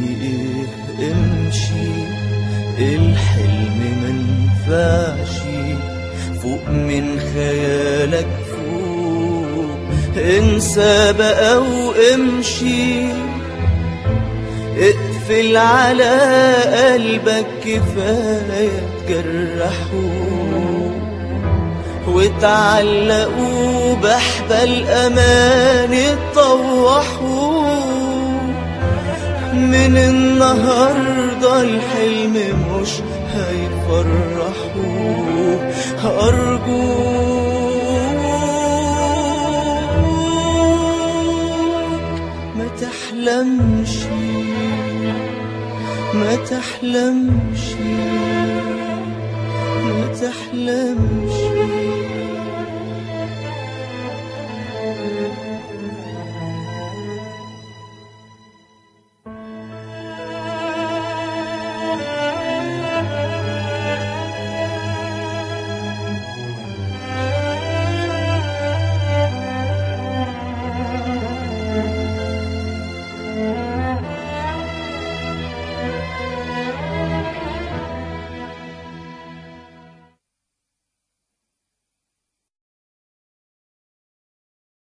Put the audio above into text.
ايه امشي الحلم منفعش فوق من خيالك فوق انسى بقى وامشي اقفل على قلبك كفاية تجرحوه وتعلقوا بحبل امان طوحوا من النهارده الحلم مش هيفرحوا ارجوك ما تحلمش ما تحلمش ما تحلمش